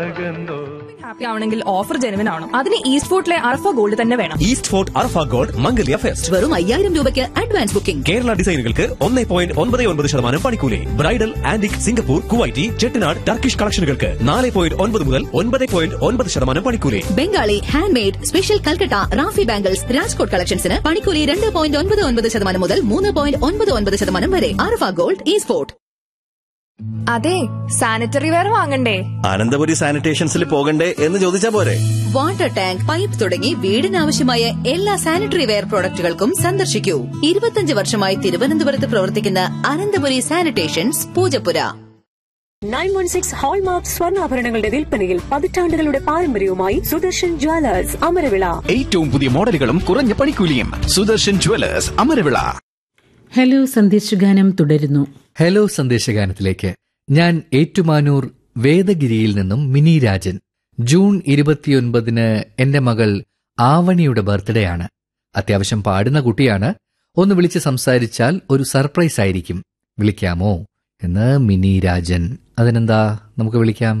Happy ആവണമെങ്കിൽ offer genuine ആണ് അതിന് ഈസ്റ്റ് ഫോർട്ടിലെ അർഫ ഗോൾഡ് തന്നെ വേണം East Fort Arfa gold Mangalya fest വെറും അയ്യായിരം രൂപയ്ക്ക് അഡ്വാൻസ് ബുക്കിംഗ് കേരള ഡിസൈനുകൾക്ക് ഒന്നേ പോയിന്റ് ഒൻപത് ഒൻപത് ശതമാനം പണിക്കൂലി bridal antique Singapore Kuwaiti Chettinad Turkish കളക്ഷനുകൾക്ക് നാല് പോയിന്റ് ഒൻപത് മുതൽ ഒൻപത് പോയിന്റ് ഒൻപത് ശതമാനം പണിക്കൂലി Bengali hand made special Calcutta Rafi bangles Rajkot കളക്ഷൻസിന് പണിക്കൂലി രണ്ട് പോയിന്റ് ഒൻപത് ഒൻപത് ശതമാനം മുതൽ മൂന്ന് പോയിന്റ് ഒൻപത് ഒൻപത് ശതമാനം വരെ ആർഫ ഗോൾഡ് ഈ സ്പോർട്ട് അതെ സാനിറ്ററി വെയർ വാങ്ങണ്ടേ അനന്തപുരി സാനിറ്റേഷൻസിൽ പോകണ്ടേ എന്ന് ചോദിച്ചാ പോരെ വാട്ടർ ടാങ്ക് പൈപ്പ് തുടങ്ങി വീടിനാവശ്യമായ എല്ലാ സാനിറ്ററി വെയർ പ്രോഡക്റ്റുകൾക്കും സന്ദർശിക്കൂ ഇരുപത്തിയഞ്ച് വർഷമായി തിരുവനന്തപുരത്ത് പ്രവർത്തിക്കുന്ന Ananthapuri sanitations Poojappura nine one six hallmark സ്വർണ്ണാഭരണങ്ങളുടെ വിൽപ്പനയിൽ പതിറ്റാണ്ടുകളുടെ പാരമ്പര്യവുമായി സുദർശൻ ജ്വല്ലേഴ്സ് അമരവിള ഏറ്റവും പുതിയ മോഡലുകളും കുറഞ്ഞ പണിക്കൂലിയും സുദർശൻ ജുവലേഴ്സ് അമരവിള ഹലോ സന്ദേശഗാനം തുടരുന്നു ഹലോ സന്ദേശഗാനത്തിലേക്ക് ഞാൻ ഏറ്റുമാനൂർ വേദഗിരിയിൽ നിന്നും മിനി രാജൻ ജൂൺ ഇരുപത്തിയൊൻപതിന് എന്റെ മകൾ ആവണിയുടെ ബർത്ത്ഡേ ആണ് അത്യാവശ്യം പാടുന്ന കുട്ടിയാണ് ഒന്ന് വിളിച്ച് സംസാരിച്ചാൽ ഒരു സർപ്രൈസ് ആയിരിക്കും വിളിക്കാമോ എന്ന് മിനി രാജൻ അതിനെന്താ നമുക്ക് വിളിക്കാം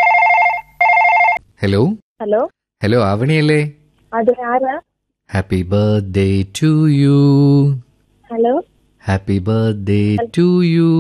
ഹലോ ഹലോ ഹലോ ആവണിയല്ലേ അതെ ആരാ happy birthday to you hello happy birthday to you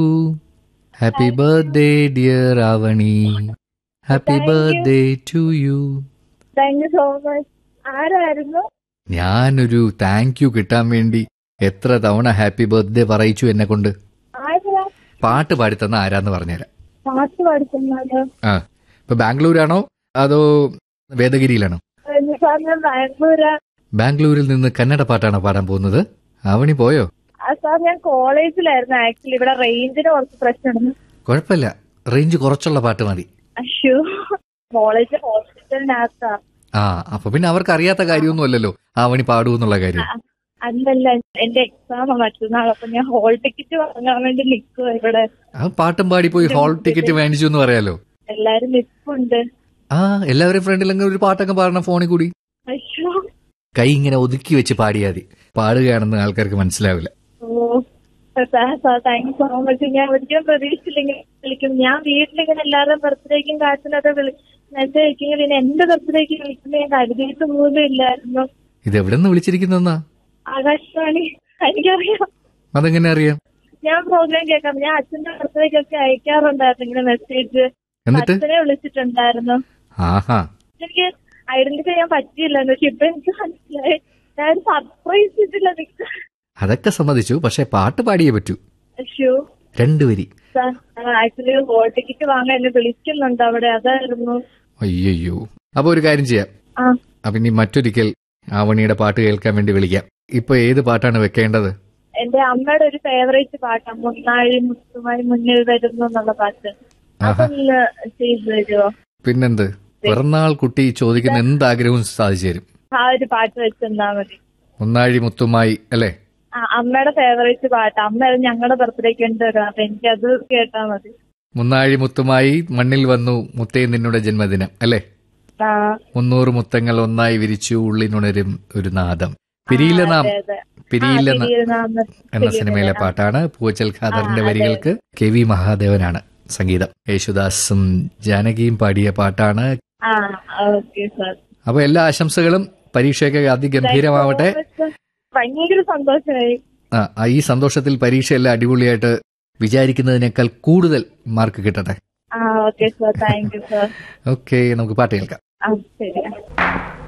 happy birthday dear Avani happy Thank you. Birthday to you thank you so much ആരായിരുന്നു ഞാനൊരു താങ്ക് യു കിട്ടാൻ വേണ്ടി എത്ര തവണ ഹാപ്പി ബർത്ത്ഡേ പറയിച്ചു എന്നെ കൊണ്ട് ആരാ പാട്ട് പാടിത്തന്ന ആരാന്ന് പറഞ്ഞുതരാം പാട്ട് പഠിക്കുന്നത് ആ ഇപ്പൊ ബാംഗ്ലൂരാണോ അതോ വേദഗിരിയിലാണോ സാർ ഞാൻ ബാംഗ്ലൂരാ ബാംഗ്ലൂരിൽ നിന്ന് കന്നഡ പാട്ടാണോ പാടാൻ പോകുന്നത് ആവണി പോയോ ആ, സാർ ഞാൻ കോളേജിലായിരുന്നു ആക്ച്വലി ഇവിടെ റേഞ്ചിന് കുറച്ച് പ്രശ്നമുണ്ട് കുഴപ്പമില്ല റേഞ്ച് കുറച്ചുള്ള പാട്ട് മതി അശ്യോ കോളേജ് ഹോസ്പിറ്റലിനകത്താ ആ അപ്പൊ പിന്നെ അവർക്ക് അറിയാത്ത കാര്യമൊന്നും അല്ലല്ലോ ആവണി പാടൂ എന്നുള്ള കാര്യം അല്ലല്ല എന്റെ എക്സാം മറ്റന്നാൾ അപ്പൊ ഞാൻ ഹോൾ ടിക്കറ്റ് വാങ്ങാൻ വേണ്ടി നിൽക്കുക ഇവിടെ ആ പാട്ടും പാടി പോയി ഹാൾ ടിക്കറ്റ് മേടിച്ചു എന്ന് പറയാലോ എല്ലാരും നിൽപ്പുണ്ട് ആ എല്ലാവരും ഫ്രണ്ടിൽ അങ്ങനെ ഒരു പാട്ടൊക്കെ പാടണം ഫോണിൽ കൂടി അശ്യോ കൈ ഇങ്ങനെ ഒതുക്കി വെച്ച് പാടിയാൽ മതി പാടുകയാണെന്ന് ആൾക്കാർക്ക് മനസ്സിലാവില്ല ഓ sir sir thank you so much ഞാൻ ഒരിക്കലും പ്രതീക്ഷിച്ചില്ലെങ്കിൽ വിളിക്കും ഞാൻ വീട്ടിലിങ്ങനെ എല്ലാവരും ബർത്ത്ഡേക്കും കാറ്റിനൊക്കെ വിളി മെസ്സേജ് അയക്കുമെങ്കിൽ പിന്നെ എന്റെ ബർത്ത്ഡേക്ക് വിളിക്കുമ്പോൾ ഞാൻ കരുതിയിട്ട് പോലും ഇല്ലായിരുന്നു ഇത് എവിടെ നിന്ന് വിളിച്ചിരിക്കുന്നെന്നാ ആകാശവാണി എനിക്കറിയാം അതെങ്ങനെ അറിയാം ഞാൻ പ്രോഗ്രാം കേൾക്കാം ഞാൻ അച്ഛന്റെ ബർത്ത്ഡേക്കൊക്കെ അയക്കാറുണ്ടായിരുന്നു ഇങ്ങനെ മെസ്സേജ് എന്നിട്ട് അച്ഛനെ വിളിച്ചിട്ടുണ്ടായിരുന്നു ആഹാ എനിക്ക് ഐഡന്റിഫൈ ചെയ്യാൻ പറ്റിയില്ല പക്ഷെ ഇപ്പൊ എനിക്ക് മനസ്സിലായി ഞാൻ സർപ്രൈസ് ചെയ്തില്ല നിൽക്കുക അതൊക്കെ സമ്മതിച്ചു പക്ഷെ പാട്ട് പാടിയേ പറ്റൂ അശ്യോ രണ്ടു വരി സാർ ആക്ച്വലി ഹോൾ ടിക്കറ്റ് വാങ്ങാൻ എന്നെ വിളിക്കുന്നുണ്ട് അവിടെ അതായിരുന്നു അയ്യോ അപ്പൊ ഒരു കാര്യം ചെയ്യാം ആ അപ്പൊ ഇനി മറ്റൊരിക്കൽ ആവണിയുടെ പാട്ട് കേൾക്കാൻ വേണ്ടി വിളിക്കാം ഇപ്പൊ ഏത് പാട്ടാണ് വെക്കേണ്ടത് എന്റെ അമ്മയുടെ ഒരു ഫേവറേറ്റ് പാട്ടാണ് മുന്നാഴി മുത്തുമായി മുന്നിൽ വരുന്നു എന്നുള്ള പാട്ട് ആഹാ അതൊന്ന് ചെയ്തു തരുമോ പിന്നെന്ത് പിറന്നാൾ കുട്ടി ചോദിക്കുന്ന എന്ത് ആഗ്രഹവും സാധിച്ചു തരും ആ ഒരു പാട്ട് വെച്ചെന്നാ മതി ഒന്നാഴി മുത്തുമായി അല്ലേ ആ അമ്മയുടെ ഫേവറേറ്റ് പാട്ട് അമ്മ അത് ഞങ്ങളുടെ ബർത്ത്ഡേക്ക് ഉണ്ട് തരാം അപ്പൊ എനിക്കത് കേട്ടാ മതി മുന്നാഴി മുത്തുമായി മണ്ണിൽ വന്നു മുത്തേ നിന്നുടെ ജന്മദിനം അല്ലേ ആ മുന്നൂറ് മുത്തങ്ങൾ ഒന്നായി വിരിച്ചു ഉള്ളിനുണരും ഒരു നാദം പിരിയില്ല നാം അതെ, അതെ. പിരിയില്ല ആ, നാം പിരിയില്ല നാം എന്ന പിരിയില്ല സിനിമയിലെ നാം. പാട്ടാണ് പൂച്ചൽ ഖാദറിന്റെ ആ, അതെ, വരികൾക്ക് കെ വി മഹാദേവനാണ് സംഗീതം യേശുദാസും ജാനകിയും പാടിയ പാട്ടാണ് ആ ഓക്കെ സാർ അപ്പൊ എല്ലാ ആശംസകളും പരീക്ഷയൊക്കെ അതിഗംഭീരമാവട്ടെ ഭയങ്കര സന്തോഷമായി ആ, ആ, ഈ സന്തോഷത്തിൽ പരീക്ഷയെല്ലാം അടിപൊളിയായിട്ട് വിചാരിക്കുന്നതിനേക്കാൾ കൂടുതൽ മാർക്ക് കിട്ടട്ടെ ആ okay sir thank you sir okay നമുക്ക് പാട്ട് കേൾക്കാം ആ ശരി